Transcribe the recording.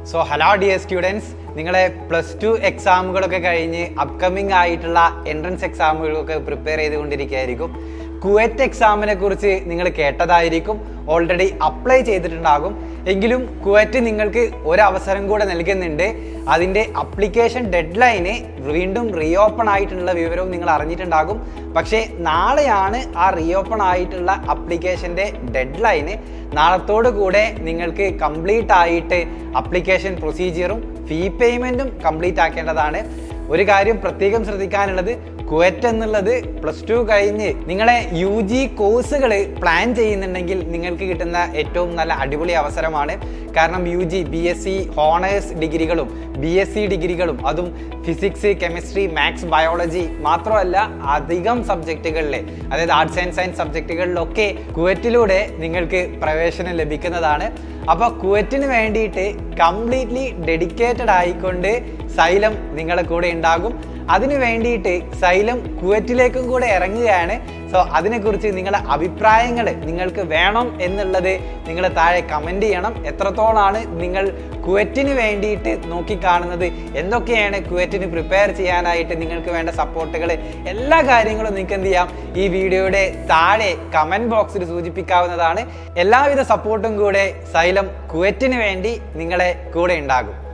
so hello dear students നിങ്ങളെ plus two എക്സാമുകളൊക്കെ കഴിഞ്ഞ് അപ്കമിങ് ആയിട്ടുള്ള എൻട്രൻസ് എക്സാമുകളൊക്കെ പ്രിപ്പയർ ചെയ്തുകൊണ്ടിരിക്കുകയായിരിക്കും കുവൈറ്റ് എക്സാമിനെ കുറിച്ച് നിങ്ങൾ കേട്ടതായിരിക്കും ഓൾറെഡി അപ്ലൈ ചെയ്തിട്ടുണ്ടാകും എങ്കിലും കുവൈറ്റ് നിങ്ങൾക്ക് ഒരവസരം കൂടെ നൽകുന്നുണ്ട് അതിൻ്റെ അപ്ലിക്കേഷൻ ഡെഡ് ലൈന് വീണ്ടും റീഓപ്പൺ ആയിട്ടുള്ള വിവരവും നിങ്ങൾ അറിഞ്ഞിട്ടുണ്ടാകും പക്ഷേ നാളെയാണ് ആ റീഓപ്പൺ ആയിട്ടുള്ള അപ്ലിക്കേഷൻ്റെ ഡെഡ് ലൈന് നാളത്തോടു കൂടെ നിങ്ങൾക്ക് കംപ്ലീറ്റ് ആയിട്ട് അപ്ലിക്കേഷൻ പ്രൊസീജിയറും ഫീ പേയ്മെൻറ്റും കംപ്ലീറ്റ് ആക്കേണ്ടതാണ് ഒരു കാര്യം പ്രത്യേകം ശ്രദ്ധിക്കാനുള്ളത് കുവറ്റ് എന്നുള്ളത് പ്ലസ് ടു കഴിഞ്ഞ് നിങ്ങളെ യു ജി കോഴ്സുകൾ പ്ലാൻ ചെയ്യുന്നുണ്ടെങ്കിൽ നിങ്ങൾക്ക് കിട്ടുന്ന ഏറ്റവും നല്ല അടിപൊളി അവസരമാണ് കാരണം U G B S C honours ഡിഗ്രികളും ബി എസ് സി ഡിഗ്രികളും അതും ഫിസിക്സ് കെമിസ്ട്രി മാത്സ് ബയോളജി മാത്രമല്ല അധികം സബ്ജക്റ്റുകളിൽ അതായത് ആർട്സ് ആൻഡ് സയൻസ് സബ്ജക്റ്റുകളിലൊക്കെ കുവറ്റിലൂടെ നിങ്ങൾക്ക് പ്രവേശനം ലഭിക്കുന്നതാണ് അപ്പോൾ കുവറ്റിന് വേണ്ടിയിട്ട് കംപ്ലീറ്റ്ലി ഡെഡിക്കേറ്റഡ് ആയിക്കൊണ്ട് സൈലം നിങ്ങളെ കൂടെ ഉണ്ടാകും അതിനു വേണ്ടിയിട്ട് സൈലം കുവറ്റിലേക്കും കൂടെ ഇറങ്ങുകയാണ് സോ അതിനെക്കുറിച്ച് നിങ്ങളുടെ അഭിപ്രായങ്ങൾ നിങ്ങൾക്ക് വേണം എന്നുള്ളത് നിങ്ങൾ താഴെ കമൻറ്റ് ചെയ്യണം എത്രത്തോളാണ് നിങ്ങൾ കുവറ്റിന് വേണ്ടിയിട്ട് നോക്കിക്കാണുന്നത് എന്തൊക്കെയാണ് കുവറ്റിന് പ്രിപ്പയർ ചെയ്യാനായിട്ട് നിങ്ങൾക്ക് വേണ്ട സപ്പോർട്ടുകൾ എല്ലാ കാര്യങ്ങളും നിങ്ങൾക്ക് എന്ത് ചെയ്യാം ഈ വീഡിയോയുടെ താഴെ കമൻറ്റ് ബോക്സിൽ സൂചിപ്പിക്കാവുന്നതാണ് എല്ലാവിധ സപ്പോർട്ടും കൂടെ സൈലം കുവറ്റിന് വേണ്ടി നിങ്ങളെ കൂടെ ഉണ്ടാകും